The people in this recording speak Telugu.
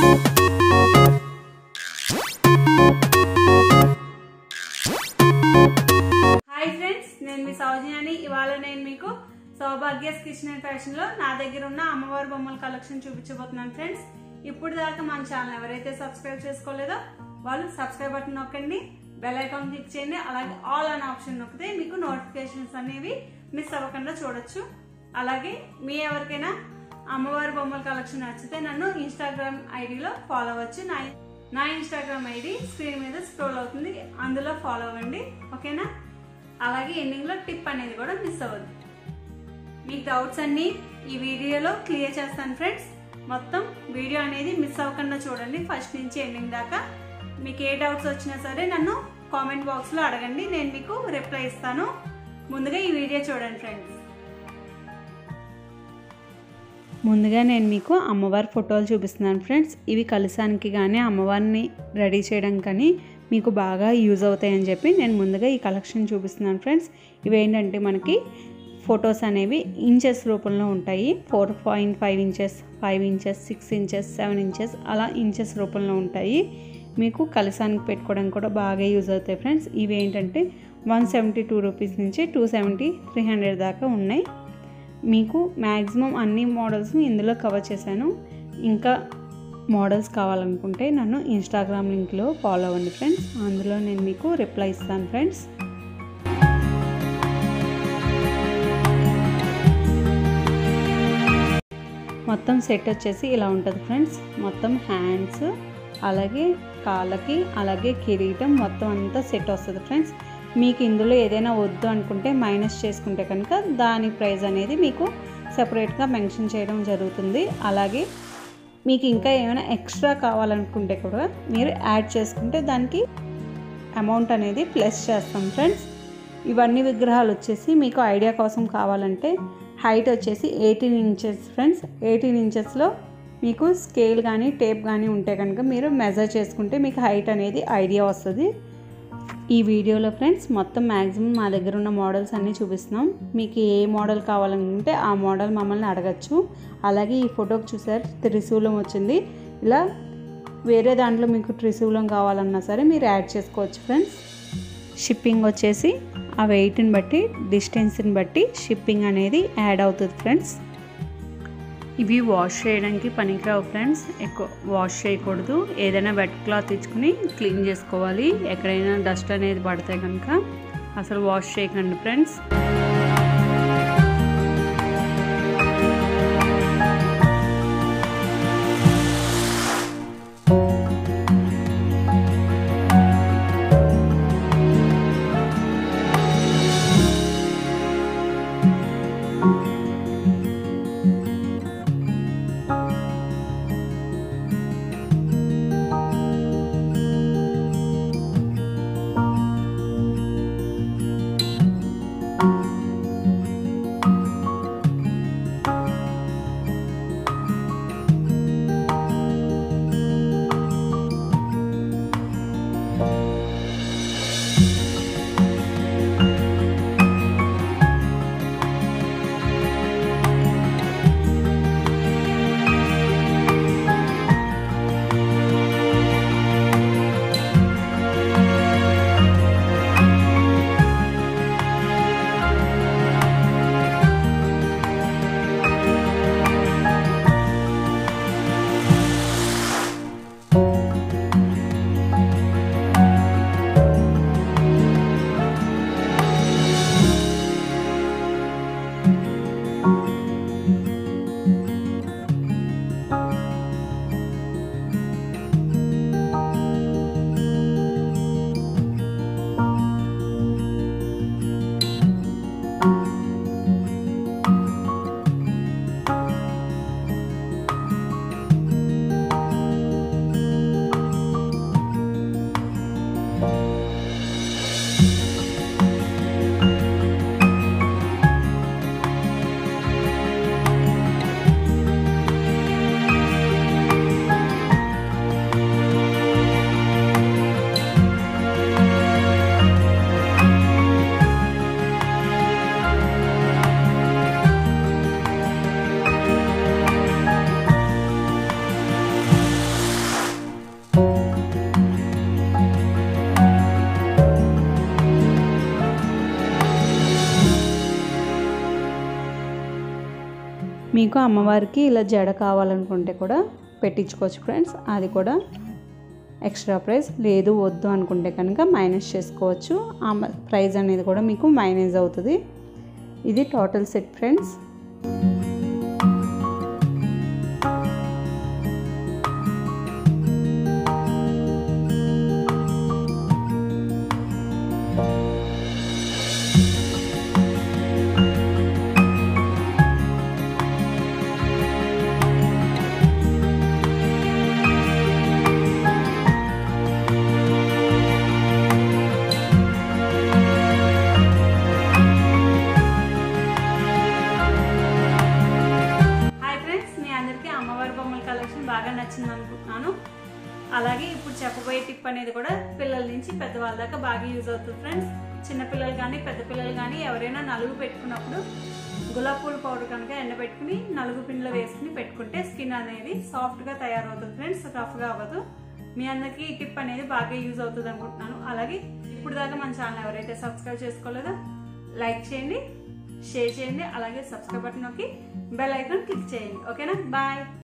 హాయ్ ఫ్రెండ్స్ నేను మీ సౌజన్యాని ఇవాళ నేను మీకు సౌభాగ్యస్ కిచెన్ అండ్ ఫ్యాషన్ లో నా దగ్గర ఉన్న అమ్మవారి బొమ్మల కలెక్షన్ చూపించబోతున్నాను ఫ్రెండ్స్ ఇప్పుడు దాకా మన ఛానల్ ఎవరైతే సబ్స్క్రైబ్ చేసుకోలేదో వాళ్ళు సబ్స్క్రైబ్ బటన్ నొక్కండి బెల్ ఐకాన్ క్లిక్ చేయండి అలాగే ఆల్ అనే ఆప్షన్ నొక్కితే మీకు నోటిఫికేషన్స్ అనేవి మిస్ అవ్వకుండా చూడొచ్చు అలాగే మీ ఎవరికైనా అమ్మవారి బొమ్మల కలెక్షన్ నచ్చితే నన్ను ఇన్స్టాగ్రామ్ ఐడిలో ఫాలో అవ్వచ్చు నా నా ఇన్స్టాగ్రామ్ ఐడి స్క్రీన్ మీద స్క్రోల్ అవుతుంది అందులో ఫాలో అవ్వండి ఓకేనా అలాగే ఎండింగ్ లో టిప్ అనేది కూడా మిస్ అవ్వద్దు మీ డౌట్స్ అన్ని ఈ వీడియోలో క్లియర్ చేస్తాను ఫ్రెండ్స్ మొత్తం వీడియో అనేది మిస్ అవ్వకుండా చూడండి ఫస్ట్ నుంచి ఎండింగ్ దాకా మీకు ఏ డౌట్స్ వచ్చినా సరే నన్ను కామెంట్ బాక్స్లో అడగండి నేను మీకు రిప్లై ఇస్తాను ముందుగా ఈ వీడియో చూడండి ఫ్రెండ్స్ ముందుగా నేను మీకు అమ్మవారి ఫోటోలు చూపిస్తున్నాను ఫ్రెండ్స్ ఇవి కలసానికి కానీ అమ్మవారిని రెడీ చేయడం కానీ మీకు బాగా యూజ్ అవుతాయని చెప్పి నేను ముందుగా ఈ కలెక్షన్ చూపిస్తున్నాను ఫ్రెండ్స్ ఇవి ఏంటంటే మనకి ఫొటోస్ అనేవి ఇంచెస్ రూపంలో ఉంటాయి four point five inches five inches six inches seven inches అలా ఇంచెస్ రూపంలో ఉంటాయి మీకు కలసానికి పెట్టుకోవడానికి కూడా బాగా యూజ్ అవుతాయి ఫ్రెండ్స్ ఇవి ఏంటంటే వన్ సెవెంటీ టూ రూపీస్ నుంచి టూ సెవెంటీ త్రీ హండ్రెడ్ దాకా ఉన్నాయి మీకు మ్యాక్సిమం అన్ని మోడల్స్ని ఇందులో కవర్ చేశాను ఇంకా మోడల్స్ కావాలనుకుంటే నన్ను ఇన్స్టాగ్రామ్ లింక్లో ఫాలో అవ్వండి ఫ్రెండ్స్ అందులో నేను మీకు రిప్లై ఇస్తాను ఫ్రెండ్స్ మొత్తం సెట్ వచ్చేసి ఇలా ఉంటుంది ఫ్రెండ్స్ మొత్తం హ్యాండ్స్ అలాగే కాళ్ళకి అలాగే కిరీటం మొత్తం అంతా సెట్ వస్తుంది ఫ్రెండ్స్ మీకు ఇందులో ఏదైనా వద్దు అనుకుంటే మైనస్ చేసుకుంటే కనుక దాని ప్రైస్ అనేది మీకు సపరేట్గా మెన్షన్ చేయడం జరుగుతుంది అలాగే మీకు ఇంకా ఏమైనా ఎక్స్ట్రా కావాలనుకుంటే కూడా మీరు యాడ్ చేసుకుంటే దానికి అమౌంట్ అనేది ప్లస్ చేస్తాం ఫ్రెండ్స్ ఇవన్నీ విగ్రహాలు వచ్చేసి మీకు ఐడియా కోసం కావాలంటే హైట్ వచ్చేసి ఎయిటీన్ ఇంచెస్ ఫ్రెండ్స్ ఎయిటీన్ ఇంచెస్లో మీకు స్కేల్ కానీ టేప్ కానీ ఉంటే కనుక మీరు మెజర్ చేసుకుంటే మీకు హైట్ అనేది ఐడియా వస్తుంది ఈ వీడియోలో ఫ్రెండ్స్ మొత్తం మ్యాక్సిమం మా దగ్గర ఉన్న మోడల్స్ అన్నీ చూపిస్తున్నాం మీకు ఏ మోడల్ కావాలనుకుంటే ఆ మోడల్ మమ్మల్ని అడగచ్చు అలాగే ఈ ఫోటోకి చూసారు త్రిశూలం వచ్చింది ఇలా వేరే దాంట్లో మీకు త్రిశూలం కావాలన్నా సరే మీరు యాడ్ చేసుకోవచ్చు ఫ్రెండ్స్ షిప్పింగ్ వచ్చేసి ఆ వెయిట్ని బట్టి డిస్టెన్స్ని బట్టి షిప్పింగ్ అనేది యాడ్ అవుతుంది ఫ్రెండ్స్ ఇవి వాష్ చేయడానికి పనికిరావు ఫ్రెండ్స్ ఎక్కువ వాష్ చేయకూడదు ఏదైనా వెట్ క్లాత్ ఇచ్చుకుని క్లీన్ చేసుకోవాలి ఎక్కడైనా డస్ట్ అనేది పడితే కనుక అసలు వాష్ చేయకండి ఫ్రెండ్స్ మీకు అమ్మవారికి ఇలా జడ కావాలనుకుంటే కూడా పెట్టించుకోవచ్చు ఫ్రెండ్స్ అది కూడా ఎక్స్ట్రా ప్రైస్ లేదు వద్దు అనుకుంటే కనుక మైనస్ చేసుకోవచ్చు ఆ ప్రైస్ అనేది కూడా మీకు మైనస్ అవుతుంది ఇది total set friends hi friends మీ అందరికీ అమ్మవారి బొమ్మల కలెక్షన్ బాగా నచ్చింది అనుకుంటున్నాను అలాగే ఇప్పుడు చెప్పబోయే టిప్ అనేది కూడా పిల్లల నుంచి పెద్దవాళ్ళ దాకా బాగా యూజ్ అవుతుంది ఫ్రెండ్స్ చిన్నపిల్లలు కానీ పెద్ద పిల్లలు కానీ ఎవరైనా నలుగు పెట్టుకున్నప్పుడు గులాబ్ పూల పౌడర్ కనుక ఎండబెట్టుకుని నలుగు పిండిలో వేసుకుని పెట్టుకుంటే స్కిన్ అనేది సాఫ్ట్గా తయారవుతుంది ఫ్రెండ్స్ రఫ్గా అవ్వదు మీ అందరికీ ఈ టిప్ అనేది బాగా యూజ్ అవుతుంది అనుకుంటున్నాను అలాగే ఇప్పుడు దాకా మన ఛానల్ ఎవరైతే సబ్స్క్రైబ్ చేసుకోలేదో లైక్ చేయండి షేర్ చేయండి అలాగే సబ్స్క్రైబ్ బటన్ నొక్కి బెల్ ఐకాన్ క్లిక్ చేయండి ఓకేనా బాయ్